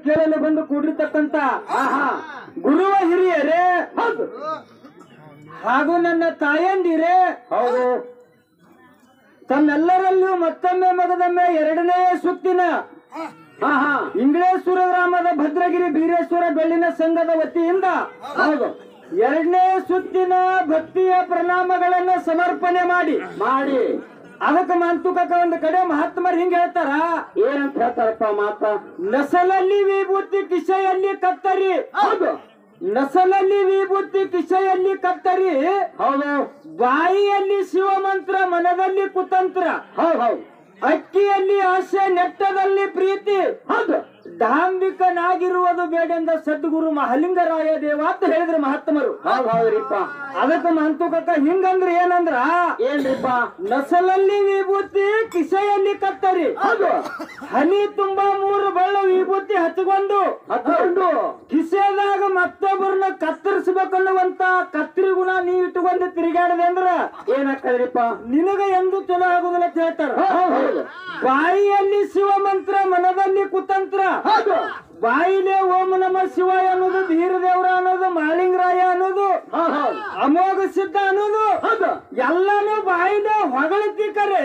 ಕೇಳಲು ಬಂದು ಕೂಡಿರ್ತಕ್ಕಂತ ಗುರುವ ಹಿರಿಯರೇ ಹೌದು ಹಾಗೂ ನನ್ನ ತಾಯಂದಿರೇ ಹೌದು ತಮ್ಮೆಲ್ಲರಲ್ಲೂ ಮತ್ತೊಮ್ಮೆ ಮಗದೊಮ್ಮೆ ಎರಡನೇ ಸುತ್ತಿನ ಹಾ ಹಾ ಇಂಗ್ಲೇಶ್ವರ ಗ್ರಾಮದ ಭದ್ರಗಿರಿ ಬೀರೇಶ್ವರ ಬೆಳ್ಳಿನ ಸಂಘದ ವತಿಯಿಂದ ಹೌದು ಎರಡನೇ ಸುತ್ತಿನ ಭಕ್ತಿಯ ಪ್ರಣಾಮಗಳನ್ನ ಸಮರ್ಪಣೆ ಮಾಡಿ ಮಾಡಿ ಅದಕ್ಕೆ ಮಾಂತುಕಕ್ಕ ಒಂದು ಕಡೆ ಮಹಾತ್ಮರು ಹಿಂಗ ಹೇಳ್ತಾರ ಏನಂತ ಹೇಳ್ತಾರಪ್ಪ ಮಾತ ನಸಲಲ್ಲಿ ವಿಭೂತಿ ಕಿಸೆಯಲ್ಲಿ ಕತ್ತರಿ ಹೌದು ನಸಲಲ್ಲಿ ವಿಭೂತಿ ಕಿಸೆಯಲ್ಲಿ ಕತ್ತರಿ ಹೌದು ಬಾಯಿಯಲ್ಲಿ ಶಿವಮಂತ್ರ ಮನದಲ್ಲಿ ಕುತಂತ್ರ ಹೌದು ಹೌದು ಅಕ್ಕಿಯಲ್ಲಿ ಆಸೆ ನೆಟ್ಟದಲ್ಲಿ ಪ್ರೀತಿ ಹೌದು ಡಾಂಬಿಕನಾಗಿರುವುದು ಬೇಡೆಂದ ಸದ್ಗುರು ಮಹಲಿಂಗರಾಯ ದೇವ ಅಂತ ಹೇಳಿದ್ರು ಮಹಾತ್ಮರು ಹೌದು ಹೌದ್ರಿಪ್ಪ ಅದಕ್ಕೆ ಮಂತುಕಕ್ಕ ಹಿಂಗಂದ್ರ ಏನಂದ್ರ ಏನ್ರಿಪ್ಪ ನಸಲಲ್ಲಿ ವಿಭೂತಿ ಕಿಸೆಯಲ್ಲಿ ಕತ್ತರಿ ಹೌದು ಹನಿ ತುಂಬಾ ಮೂರು ಬಳ್ಳ ವಿಭೂತಿ ಹಚ್ಕೊಂಡು ಹಚ್ಕೊಂಡು ಕಿಸೆದಾಗ ಮತ್ತೊಬ್ಬರನ್ನ ಕತ್ತರಿಸ್ಬೇಕನ್ನುವಂತ ಕತ್ತರಿ ಗುಣ ನೀ ಇಟ್ಟುಕೊಂಡು ತಿರುಗಾಡದೆ ಅಂದ್ರ ಏನಾಗ್ತದ್ರಿಪ್ಪ ನಿನಗ ಎಂದು ಚಲೋ ಆಗುದಿಲ್ಲ ಅಂತ ಹೇಳ್ತಾರ ಬಾಯಿಯಲ್ಲಿ ಶಿವ ಮಂತ್ರ ಮನದಲ್ಲಿ ಕುತಂತ್ರ ಬಾಯಿಲೆ ಓಂ ನಮ ಶಿವಾಯ ಅನ್ನೋದು ಧೀರದೇವ್ರ ಅನ್ನೋದು ಮಾಳಿಂಗರಾಯ ಅನ್ನೋದು ಅಮೋಘ ಸಿದ್ಧ ಅನ್ನೋದು ಎಲ್ಲಾನು ಬಾಯಿಲೆ ಹೊಗಳತಿ ಕರೆ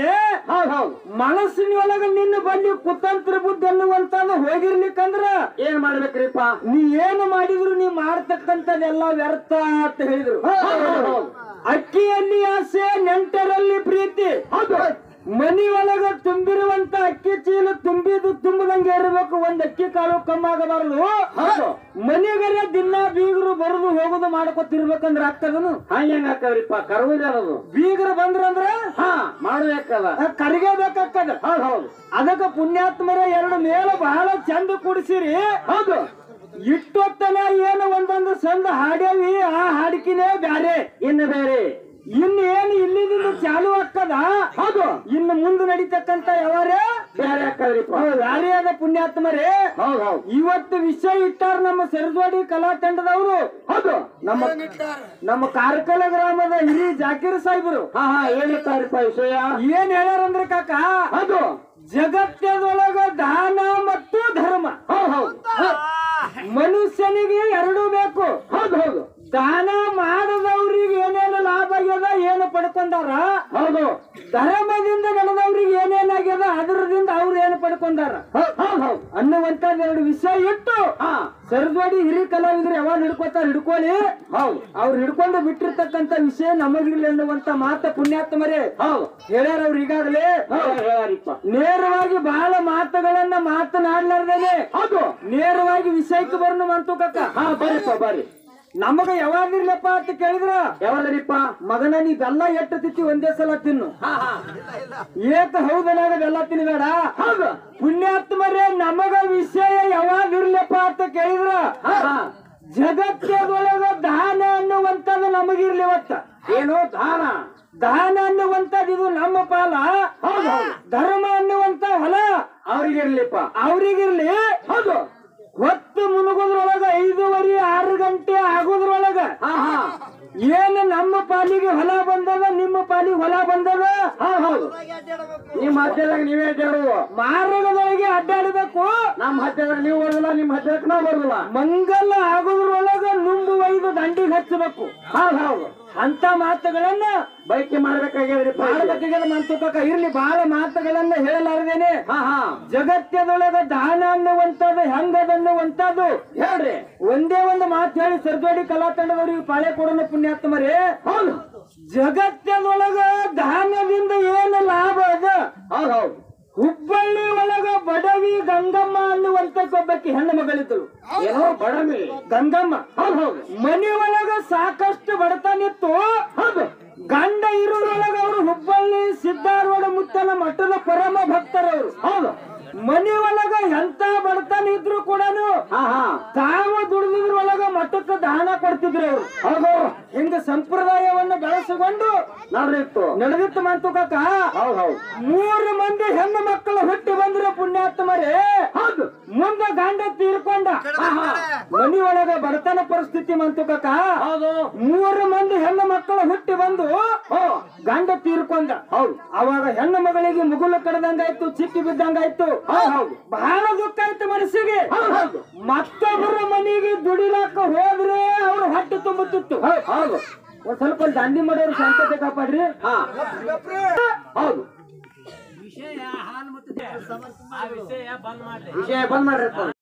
ಮನಸ್ಸಿನೊಳಗ ನಿನ್ನ ಬಲ್ಲಿ ಕುತಂತ್ರ ಬುದ್ಧಿ ಅನ್ನುವಂತದ್ದು ಹೋಗಿರ್ಲಿಕ್ಕಂದ್ರ ಏನ್ ಮಾಡ್ಬೇಕ್ರಿಪ್ಪ ನೀ ಏನು ಮಾಡಿದ್ರು ನೀ ಮಾಡ್ತಕ್ಕಂಥದ್ದೆಲ್ಲ ವ್ಯರ್ಥ ಅಂತ ಹೇಳಿದ್ರು ಅಕ್ಕಿಯಲ್ಲಿ ಆಸೆ ನೆಂಟರಲ್ಲಿ ಪ್ರೀತಿ ಮನಿ ಒಳಗ ತುಂಬಿರುವಂತ ಅಕ್ಕಿ ಚೀಲ ತುಂಬಿದು ತುಂಬದಂಗೆ ಇರಬೇಕು ಒಂದ್ ಅಕ್ಕಿ ಕಾಳು ಕಮ್ಮಾಗಬಾರದು ಮನೆಗರ ದಿನ ಬೀಗರು ಬರುದು ಹೋಗುದು ಮಾಡ್ಕೊತಿರ್ಬೇಕಂದ್ರ ಆಗ್ತದನು ಹಂಗ ಹಾಕವ್ರಿಪ್ಪ ಕರುವುದದು ಬೀಗರು ಬಂದ್ರಂದ್ರ ಹಾ ಮಾಡ್ಬೇಕದ ಕರಿಗೆ ಬೇಕಾಗ್ತದ ಹೌದು ಹೌದು ಅದಕ್ಕ ಪುಣ್ಯಾತ್ಮರ ಎರಡು ಮೇಲ ಬಹಳ ಚಂದ ಕುಡಿಸಿರಿ ಹೌದು ಇಟ್ಟೊತ್ತನ ಏನು ಒಂದೊಂದು ಸಂದ ಹಾಡೇವಿ ಆ ಹಾಡಿಕಿನೇ ಬ್ಯಾರೆ ಇನ್ನು ಬೇರೆ ಇನ್ನು ಏನು ಇಲ್ಲಿದಿಂದ ಚಾಲು ಆಗ್ತದ ಹೌದು ಇನ್ನು ಮುಂದೆ ನಡೀತಕ್ಕಂತ ಯಾವಾರೇ ಬೇರೆ ಹಾಕದ್ರಿ ಯಾರೇ ಅದ ಪುಣ್ಯಾತ್ಮರೇ ಹೌದು ಹೌದು ಇವತ್ತು ವಿಷಯ ಇಟ್ಟಾರ ನಮ್ಮ ಸರಜೋಡಿ ಕಲಾ ತಂಡದವರು ಹೌದು ನಮ್ಮ ನಮ್ಮ ಕಾರ್ಕಳ ಗ್ರಾಮದ ಹಿರಿ ಜಾಕೀರ್ ಸಾಹೇಬರು ಹಾ ಹಾ ಹೇಳಿರ್ತಾರಪ್ಪ ವಿಷಯ ಏನ್ ಹೇಳ್ಯಾರಂದ್ರೆ ಕಾಕ ಅದು ಜಗತ್ತದೊಳಗ ದಾನ ಮತ್ತು ಧರ್ಮ ಹೌದು ಮನುಷ್ಯನಿಗೆ ಎರಡೂ ಬೇಕು ಹೌದು ಹೌದು ದಾನ ಮಾಡದವ್ರಿಗೆ ಏನೇನು ಲಾಭ ಆಗ್ಯದ ಏನು ಪಡ್ಕೊಂಡಾರ ಹೌದು ಧರ್ಮದಿಂದ ನಡೆದವ್ರಿಗೆ ಏನೇನಾಗ್ಯದ ಅದರದಿಂದ ಅವ್ರು ಏನು ಪಡ್ಕೊಂಡಾರ ಅನ್ನುವಂತ ಎರಡು ವಿಷಯ ಇಟ್ಟು ಸರಜೋಡಿ ಹಿರಿ ಕಲಾವಿದ್ರು ಯಾವಾಗ ಹಿಡ್ಕೋತಾರ ಹಿಡ್ಕೊಳ್ಳಿ ಹೌದು ಅವ್ರು ಹಿಡ್ಕೊಂಡು ಬಿಟ್ಟಿರ್ತಕ್ಕಂತ ವಿಷಯ ನಮಗಿರ್ಲಿ ಅನ್ನುವಂತ ಮಾತ ಪುಣ್ಯಾತ್ಮರೇ ಹೌದು ಹೇಳ್ಯಾರ ಅವ್ರು ಈಗಾಗಲೇ ನೇರವಾಗಿ ಬಹಳ ಮಾತುಗಳನ್ನ ಮಾತನಾಡ್ಲಾರ್ದೇನೆ ಹೌದು ನೇರವಾಗಿ ವಿಷಯಕ್ಕೆ ಬರ್ನು ಮಂತು ಕಕ್ಕ ಹಾ ಬರ್ರಿಪ್ಪ ಬರ್ರಿ ನಮಗ ಯಾವಾಗಿರ್ಲಪ್ಪ ಅಂತ ಕೇಳಿದ್ರ ಯಾವಾಗರಿಪ್ಪ ಮಗನ ನೀ ಬೆಲ್ಲ ಎಟ್ಟು ತಿತ್ತಿ ಒಂದೇ ಸಲ ತಿನ್ನು ಏಕ ಹೌದನಾಗ ಬೆಲ್ಲ ತಿನ್ನಬೇಡ ಹೌದು ಪುಣ್ಯಾತ್ಮರೇ ನಮಗ ವಿಷಯ ಯಾವಾಗಿರ್ಲಪ್ಪ ಅಂತ ಕೇಳಿದ್ರ ಜಗತ್ತದೊಳಗ ದಾನ ಅನ್ನುವಂಥದ್ದು ನಮಗಿರ್ಲಿ ಇವತ್ತ ಏನು ದಾನ ದಾನ ಅನ್ನುವಂಥದ್ದು ಇದು ನಮ್ಮ ಪಾಲ ಹೌದು ಧರ್ಮ ಅನ್ನುವಂತ ಹೊಲ ಅವ್ರಿಗಿರ್ಲಿಪ್ಪ ಅವ್ರಿಗಿರ್ಲಿ ಹೌದು ಹೊತ್ತು ಮುನುಗೋದ್ರೊಳಗ ಐದೂವರೆ ಆರು ಗಂಟೆ ಆಗೋದ್ರೊಳಗ ಏನು ನಮ್ಮ ಪಾಲಿಗೆ ಹೊಲ ಬಂದದ ನಿಮ್ಮ ಪಾಲಿಗೆ ಹೊಲ ಬಂದದ ಹೌದು ನಿಮ್ಮ ಹತ್ತಿರದಾಗ ನೀವೇ ಅಡ್ಡಾಡುವ ಮಾರ್ಗದೊಳಗೆ ಅಡ್ಡಾಡಬೇಕು ನಮ್ಮ ಹತ್ತಿರ ನೀವು ಬರೋದಿಲ್ಲ ನಿಮ್ಮ ಹತ್ತಿರಕ್ಕೆ ನಾವು ಬರೋದಿಲ್ಲ ಮಂಗಲ ಆಗೋದ್ರೊಳಗ ನುಂಬು ಒಯ್ದು ದಂಡಿಗೆ ಹಚ್ಚಬೇಕು ಹೌದು ಹೌದು ಅಂತ ಮಾತುಗಳನ್ನ ಬೈಕೆ ಮಾಡ್ಬೇಕಾಗ್ಯದ್ರಿ ಮಾಡ್ಬೇಕಾಗ್ಯದ ಮಂತುಕ ಇರ್ಲಿ ಬಹಳ ಮಾತುಗಳನ್ನ ಹೇಳಲಾರದೇನೆ ಜಗತ್ತದೊಳಗ ದಾನ ಅನ್ನುವಂಥದ್ದು ಹೆಂಗದನ್ನುವಂಥದ್ದು ಹೇಳ್ರಿ ಒಂದೇ ಒಂದು ಮಾತು ಹೇಳಿ ಸರ್ಜೋಡಿ ಕಲಾ ತಂಡದವ್ರಿಗೆ ಪಾಳೆ ಕೊಡೋಣ ಪುಣ್ಯಾತ್ಮರೇ ಹೌದು ಜಗತ್ತದೊಳಗ ದಾನದಿಂದ ಏನು ಲಾಭ ಅದ ಹೌದು ಹುಬ್ಬಳ್ಳಿ ಒಳಗ ಬಡವಿ ಗಂಗಮ್ಮ ಅನ್ನುವಂತ ಒಬ್ಬಕ್ಕೆ ಹೆಣ್ಣು ಮಗಳಿದ್ದಳು ಏನೋ ಬಡವಿ ಗಂಗಮ್ಮ ಹೌದು ಮನೆ ಒಳಗ ಸಾಕಷ್ಟು ಬಡತನಿತ್ತು ಹೌದು ಗಂಡ ಇರೋದ್ರೊಳಗ ಅವರು ಹುಬ್ಬಳ್ಳಿ ಸಿದ್ದಾರೂಢ ಮುತ್ತನ ಮಠದ ಪರಮ ಭಕ್ತರವರು ಹೌದು ಮನೆ ಒಳಗ ಎಂತ ಬಡತನ ಇದ್ರು ಕೂಡ ತಾವು ದುಡಿದ್ರೊಳಗ ಮಠಕ್ಕೆ ದಾನ ಕೊಡ್ತಿದ್ರು ಅವರು ಹೌದು ಹಿಂಗ ಸಂಪ್ರದಾಯವನ್ನ ಬೆಳೆಸಿಕೊಂಡು ನಡೆದಿತ್ತು ನಡೆದಿತ್ತು ಮಂತು ಕಾಕ ಮೂರು ಮಂದಿ ಹೆಣ್ಣು ಮಕ್ಕಳು ಹುಟ್ಟಿ ಬಂದ್ರು ಪುಣ್ಯಾತ್ಮರೇ ಹೌದು ಮುಂದೆ ಗಂಡ ತೀರ್ಕೊಂಡ ಮನಿ ಒಳಗ ಬಡತನ ಪರಿಸ್ಥಿತಿ ಮಂತು ಕಾಕ ಹೌದು ಮೂರು ಮಂದಿ ಹೆಣ್ಣು ಮಕ್ಕಳು ಹುಟ್ಟಿ ಬಂದು ಗಂಡ ತೀರ್ಕೊಂಡ ಹೌದು ಅವಾಗ ಹೆಣ್ಣು ಮಗಳಿಗೆ ಮುಗುಲು ಕಡದಂಗಾಯ್ತು ಚಿಕ್ಕಿ ಬಿದ್ದಂಗಾಯ್ತು ಹೌದು ಬಹಳ ದುಃಖ ಆಯ್ತು ಕೆಟ್ಟ ಮನಸ್ಸಿಗೆ ಮತ್ತೊಬ್ಬರ ಮನೆಗೆ ದುಡಿಲಾಕ ಹೋದ್ರೆ ಅವ್ರು ಹೊಟ್ಟೆ ತುಂಬುತ್ತಿತ್ತು ಹೌದು ಒಂದ್ ಸ್ವಲ್ಪ ದಂಧಿ ಮಾಡೋರು ಶಾಂತತೆ ಕಾಪಾಡ್ರಿ ಹಾ ಹೌದು ವಿಷಯ ಬಂದ್ ಮಾಡ್ರಿ